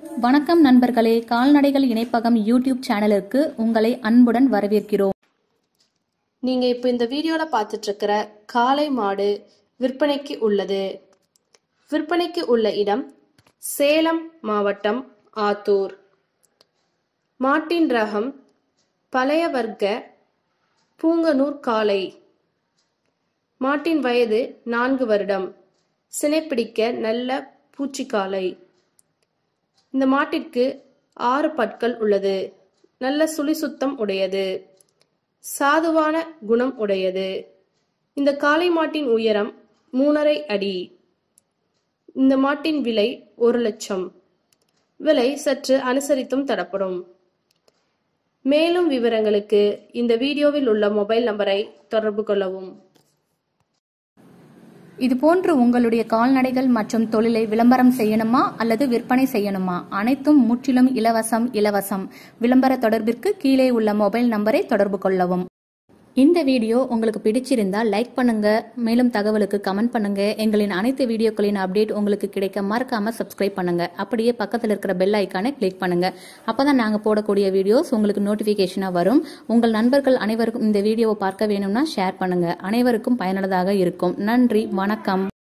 வணக்கம் நண்பர்களே கால்நடைகள் இணைப்பகம் யூடியூப் சேனலுக்கு உங்களை அன்புடன் வரவேற்கிறோம் நீங்க இப்போ இந்த வீடியோல பார்த்துட்டு இருக்கிற காளை மாடு விற்பனைக்கு உள்ளது விற்பனைக்கு உள்ள இடம் சேலம் மாவட்டம் ஆத்தூர் மாட்டின் ரகம் பழைய வர்க்க பூங்கனூர் காளை மாட்டின் வயது நான்கு வருடம் சினைப்பிடிக்க நல்ல பூச்சிக்காலை இந்த மாட்டிற்கு ஆறு பற்கள் உள்ளது நல்ல சுழி சுத்தம் உடையது சாதுவான குணம் உடையது இந்த காளை மாட்டின் உயரம் மூணரை அடி இந்த மாட்டின் விலை ஒரு லட்சம் விலை சற்று அனுசரித்தும் தரப்படும் மேலும் விவரங்களுக்கு இந்த வீடியோவில் உள்ள மொபைல் நம்பரை தொடர்பு கொள்ளவும் இதுபோன்று உங்களுடைய கால்நடைகள் மற்றும் தொழிலை விளம்பரம் செய்யணுமா அல்லது விற்பனை செய்யணுமா அனைத்தும் முற்றிலும் இலவசம் இலவசம் விளம்பர தொடர்பிற்கு கீழே உள்ள மொபைல் நம்பரை தொடர்பு கொள்ளவும் இந்த வீடியோ உங்களுக்கு பிடிச்சிருந்தா லைக் பண்ணுங்க மேலும் தகவலுக்கு கமெண்ட் பண்ணுங்க எங்களின் அனைத்து வீடியோக்களின் அப்டேட் உங்களுக்கு கிடைக்க மறக்காம சப்ஸ்கிரைப் பண்ணுங்க அப்படியே பக்கத்தில் இருக்கிற பெல் ஐக்கானை கிளிக் பண்ணுங்க அப்பதான் நாங்க போடக்கூடிய வீடியோஸ் உங்களுக்கு நோட்டிபிகேஷனா வரும் உங்கள் நண்பர்கள் அனைவருக்கும் இந்த வீடியோவை பார்க்க வேணும்னா ஷேர் பண்ணுங்க அனைவருக்கும் பயனுள்ளதாக இருக்கும் நன்றி வணக்கம்